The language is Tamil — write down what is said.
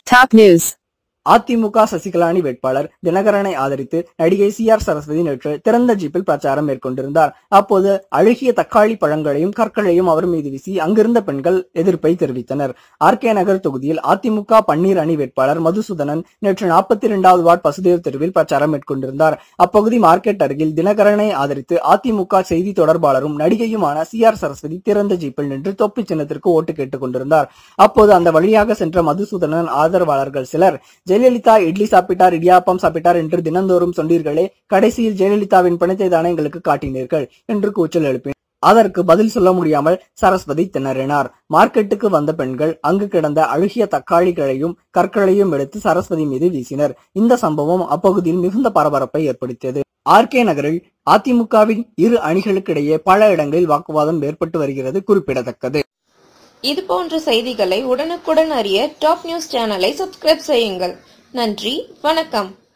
Top news. அதிமுக சசிகலானி வேட்பாளர் தினகரனை ஆதரித்து நடிகை சி ஆர் சரஸ்வதி நேற்று திறந்த ஜீப்பில் பிரச்சாரம் மேற்கொண்டிருந்தார் அப்போது அழுகிய தக்காளி பழங்களையும் கற்களையும் அவர் மீது வீசி அங்கிருந்த பெண்கள் எதிர்ப்பை தெரிவித்தனர் ஆர் கே நகர் தொகுதியில் அதிமுக பன்னீர் அணி வேட்பாளர் மதுசூதனன் நேற்று நாற்பத்தி இரண்டாவது வார்டு பசுதேவ் தெருவில் பிரச்சாரம் மேற்கொண்டிருந்தார் அப்பகுதி மார்க்கெட் அருகில் தினகரனை ஆதரித்து அதிமுக செய்தி தொடர்பாளரும் நடிகையுமான சி ஆர் சரஸ்வதி திறந்த ஜீப்பில் நின்று தொப்பி சின்னத்திற்கு ஓட்டு கேட்டுக் கொண்டிருந்தார் அப்போது அந்த வழியாக சென்ற மதுசூதனன் ஆதரவாளர்கள் சிலர் ஜெயலலிதா இட்லி சாப்பிட்டார் இடியாப்பம் சாப்பிட்டார் என்று தினந்தோறும் சொன்னீர்களே கடைசியில் ஜெயலலிதாவின் பணத்தை தானே எங்களுக்கு காட்டினீர்கள் என்று கூச்சல் எழுப்பினார் அதற்கு பதில் சொல்ல முடியாமல் சரஸ்வதி திணறினார் மார்க்கெட்டுக்கு வந்த பெண்கள் அங்கு கிடந்த அழுகிய தக்காளிகளையும் கற்களையும் எடுத்து சரஸ்வதி மீது வீசினர் இந்த சம்பவம் அப்பகுதியில் மிகுந்த பரபரப்பை ஏற்படுத்தியது ஆர் கே நகரில் அதிமுகவின் இரு அணிகளுக்கிடையே பல இடங்களில் வாக்குவாதம் ஏற்பட்டு வருகிறது குறிப்பிடத்தக்கது இது போன்ற செய்திகளை உடனுக்குடன் அறிய டாப் நியூஸ் சேனலை சப்ஸ்கிரைப் செய்யுங்கள் நன்றி வணக்கம்